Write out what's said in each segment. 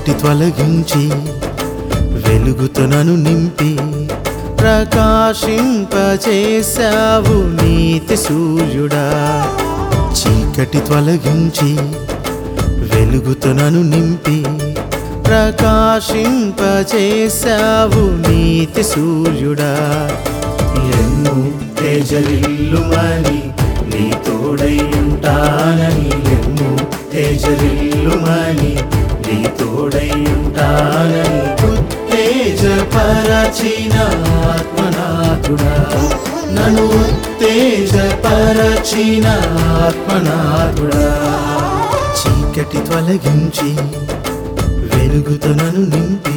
చీకటి తొలగించి వెలుగుతో నన్ను నింపి ప్రకాశింపచేశావు నీతి సూర్యుడా చీకటి తొలగించి వెలుగుతో నన్ను నింపి ప్రకాశింపచేశావు నీతి సూర్యుడా ఎన్ను తేజరిల్లుమని నీ తోడై ఉంటానని ఎన్ను తేజరిల్లుమని నీ తోడై ఉంటానని ఉత్తేజపరచిన ఆత్మనాథుడా నన్ను ఉత్తేజపరచిన ఆత్మనాథుడా చీకటి తొలగించి వెలుగుతో నన్ను నింపి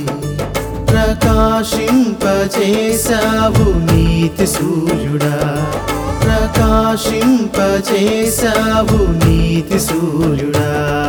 ప్రకాశింపచేశావు నీతి సూర్యుడా ప్రకాశింపచేశావు నీతి సూర్యుడా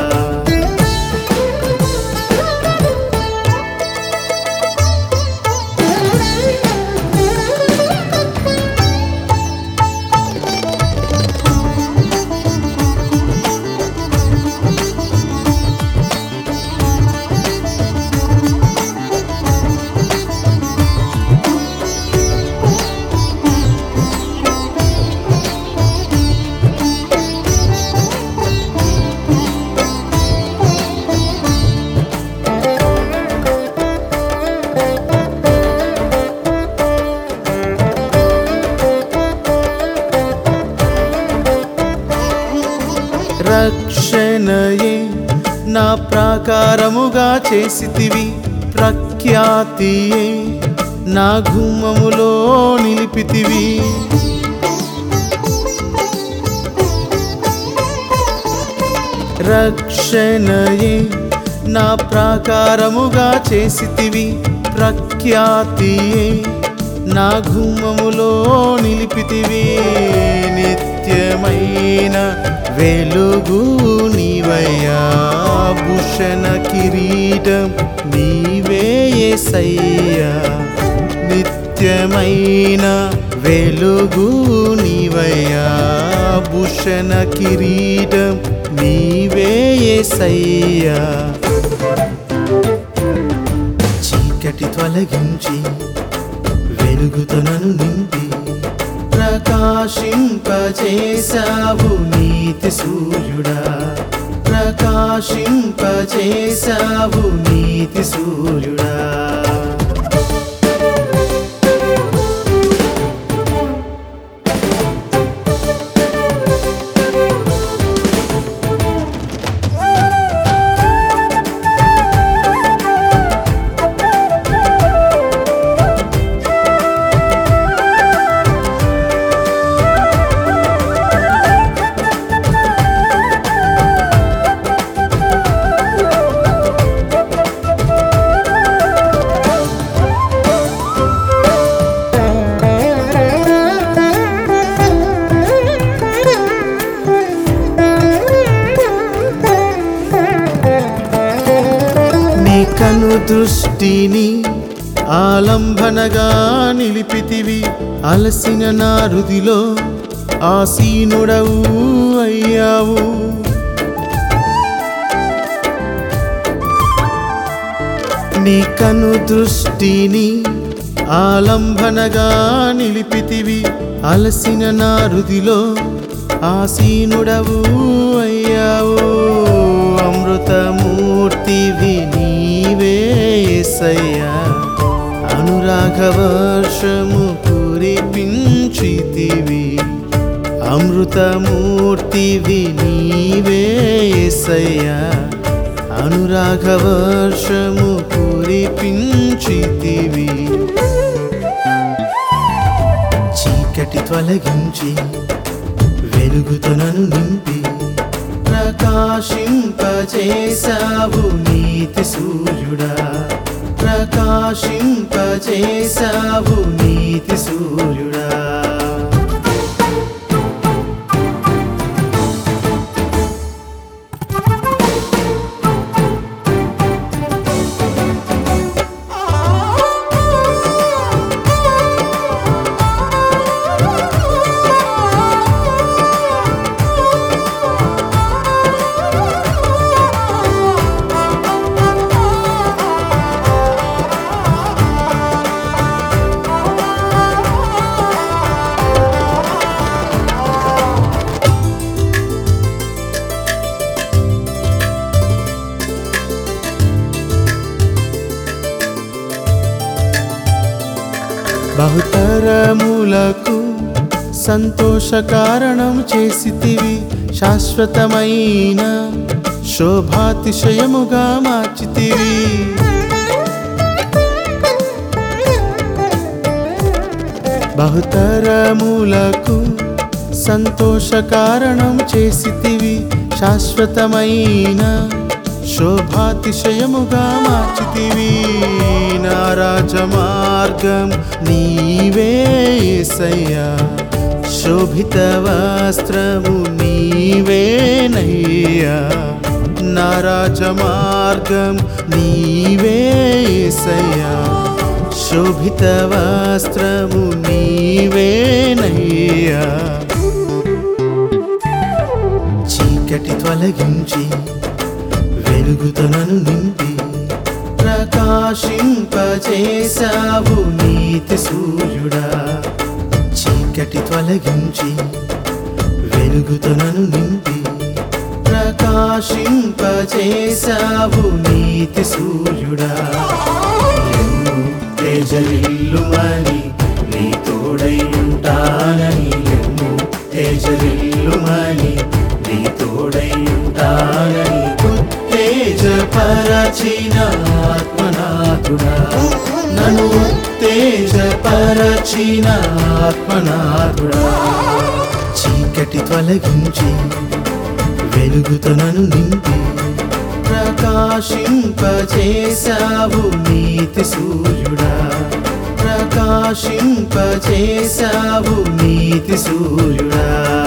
రక్షణయే నా ప్రాకారముగా చేసితివి ప్రఖ్యాతియే నా గుమ్మములో నిలిపితివి రక్షణయే నా ప్రాకారముగా చేసితివి ప్రఖ్యాతియే నా గుమ్మములో నిలిపితివి నిత్యమైన వెలుగు నీవయ్యా భూషణ కిరీటం నీవే యేసయ్యా నిత్యమైన వెలుగు నీవయ్యా భూషణ కిరీటం నీవే యేసయ్యా చీకటి తొలగించి వెలుగుతో నన్ను నింపి ప్రకాశింపచేశావు నీతి సూర్యుడా ప్రకాశింపచేశావు నీతి సూర్యుడా నీ కను దృష్టిని ఆలంబనగా నిలిపితివి అలసిన నా రుదిలో ఆసీనుడవు అయ్యావు నీ కను దృష్టిని ఆలంబనగా నిలిపితివి అలసిన నా రుదిలో ఆసీనుడవు అయ్యావు అమృతమూర్తివి నీవే యేసయ్యా అనురాగ వర్షము కురిపించితివి అమృతమూర్తివి నీవే యేసయ్యా అనురాగ వర్షము కురిపించితివి చీకటి తొలగించి వెలుగుతో నన్ను నింపి ప్రకాశింపచేశావు నీతి సూర్యుడా ప్రకాశింపచేశావు నీతి సూర్యుడా బహుతరములకు సంతోష కారణం చేసితివి శాశ్వతమైన శోభాతిశయముగా మార్చితివి బహుతరములకు సంతోష కారణం చేసితివి శాశ్వతమైన శోభాతిశయముగా మార్చితివి నా రాజమార్గం నీవే యేసయ్యా శోభిత వస్త్రము నీవేనయ్యా నా రాజమార్గం నీవే యేసయ్యా శోభిత వస్త్రము నీవేనయ్యా చీకటి తొలగించి వెలుగుతో నన్ను నింపి ప్రకాశింపజేశావు నీతి సూర్యుడా చీకటి తొలగించి వెలుగుతో నన్ను నింపి ప్రకాశింపజేశావు నీతి సూర్యుడా ఎన్ను తేజరిల్లుమని నీ తోడై ఉంటానని ఎన్ను తేజరిల్లుమని నీ తోడై ఉంటానని ఉత్తేజపరచిన ఆత్మనాథుడా నన్ను ఉత్తేజపరచిన ఆత్మనాథుడా చీకటి తొలగించి వెలుగుతో నన్ను నింపి ప్రకాశింపజేశావు నీతి సూర్యుడా ప్రకాశింపజేశావు నీతి సూర్యుడా